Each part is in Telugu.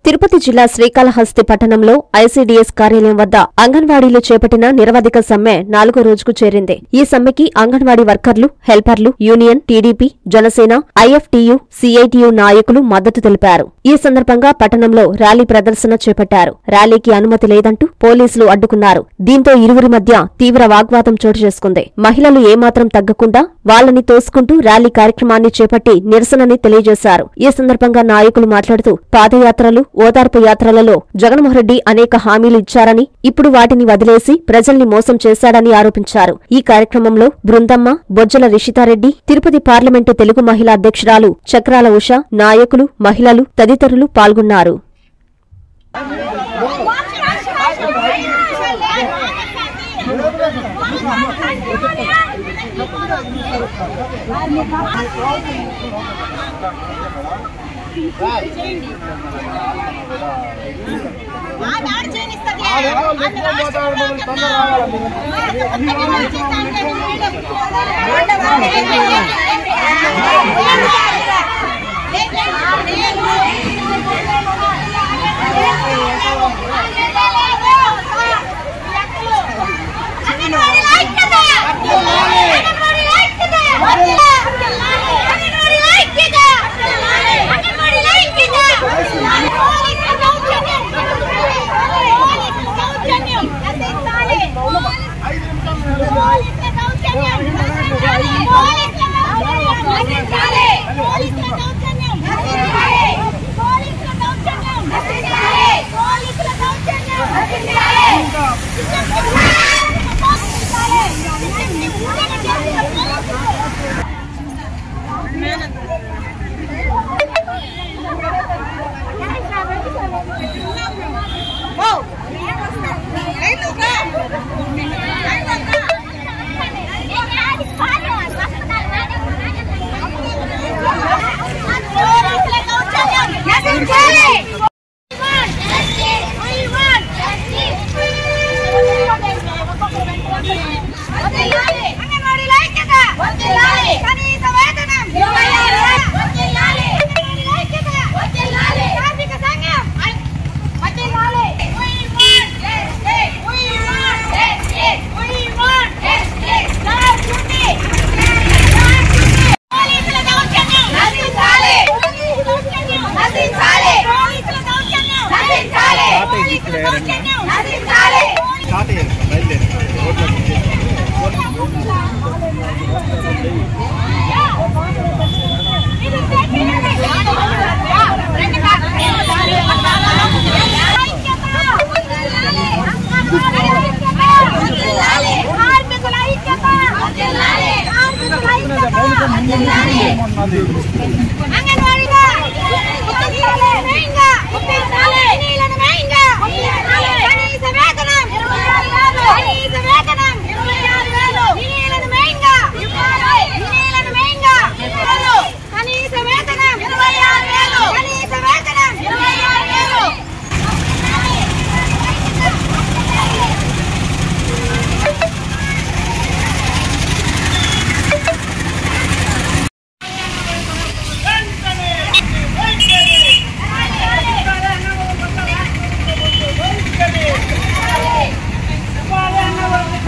తిరుపతి జిల్లా శ్రీకాళహస్తి పట్టణంలో ఐసీడీఎస్ కార్యాలయం వద్ద అంగన్వాడీలు చేపట్టిన నిరవధిక సమ్మె నాలుగో రోజుకు చేరింది ఈ సమ్మెకి అంగన్వాడీ వర్కర్లు హెల్పర్లు union TDP Janasena IFTU CITU నాయకులు మద్దతు తెలిపారు ఈ సందర్భంగా పట్టణంలో ర్యాలీ ప్రదర్శన చేపట్టారు ర్యాలీకి అనుమతి లేదంటూ పోలీసులు అడ్డుకున్నారు దీంతో ఇరువురి మధ్య తీవ్ర వాగ్వాదం చోటు చేసుకుంది మహిళలు ఏమాత్రం తగ్గకుండా వాళ్ళని తోసుకుంటూ ర్యాలీ కార్యక్రమాన్ని చేపట్టి నిరసనని తెలియజేశారు ఈ సందర్భంగా నాయకులు మాట్లాడుతూ పాదయాత్రలు ఓదార్పు యాత్రలలో జగన్మోహన్ రెడ్డి అనేక హామీలు ఇచ్చారని ఇప్పుడు వాటిని వదిలేసి ప్రజల్ని మోసం చేశాడని ఆరోపించారు ఈ కార్యక్రమంలో బృందమ్మ బొజ్జల రిషితారెడ్డి తిరుపతి పార్లమెంటు తెలుగు మహిళా అధ్యక్షురాలు చక్రాల ఉష నాయకులు మహిళలు తదితరులు పాల్గొన్నారు వెంటనే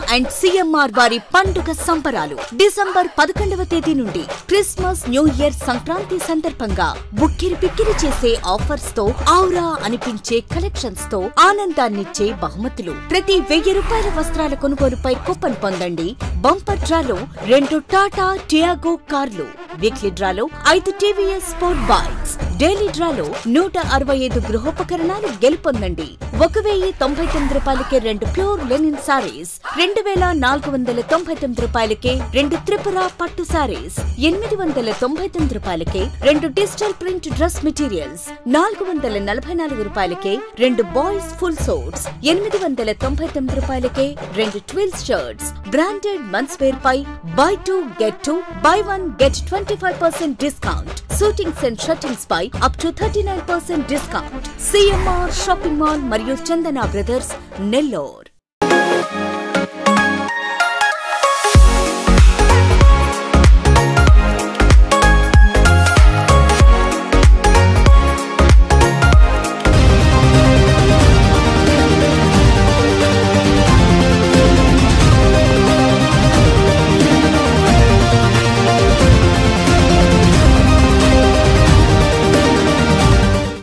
అండ్ సిఎంఆర్ వారి పండుగ సంబరాలు డిసెంబర్ పదకొండవ తేదీ నుండి క్రిస్మస్ న్యూ ఇయర్ సంక్రాంతి సందర్భంగా బుక్కిరి పిక్కిరి చేసే ఆఫర్స్ తో ఔరా అనిపించే కలెక్షన్స్ తో ఆనందాన్నిచ్చే బహుమతులు ప్రతి వెయ్యి రూపాయల వస్త్రాల కొనుగోలుపై కూపన్ పొందండి బంపర్ డ్రాలో రెండు టాటా టియాగో కార్లు వీక్లీ డ్రాలో ఐదు టీవీఎస్ స్పోర్ట్ బైక్స్ డైలీ డ్రాలో నూట అరవై ఐదు గృహోపకరణాలు గెలుపొందండి ఒక వెయ్యి తొంభై తొమ్మిది రూపాయలకే రెండు ప్యూర్ లెనిన్ సారీస్ రెండు వేల నాలుగు వందల తొంభై తొమ్మిది రూపాయలకే రెండు త్రిపుర పట్టు సారీస్ ఎనిమిది వందల తొంభై తొమ్మిది రూపాయలకే రెండు డిజిటల్ ప్రింట్ డ్రెస్ మెటీరియల్స్ నాలుగు వందల నలభై నాలుగు రూపాయలకే రెండు బాయ్స్ ఫుల్ సోట్స్ ఎనిమిది వందల తొంభై తొమ్మిది రూపాయలకే రెండు twills shirts branded men's wear పై buy two get two buy one get twenty five percent discount suitings and shirtings పై up to thirty nine percent discount CMR shopping mall మరియు చందన బ్రదర్స్ నెల్లూర్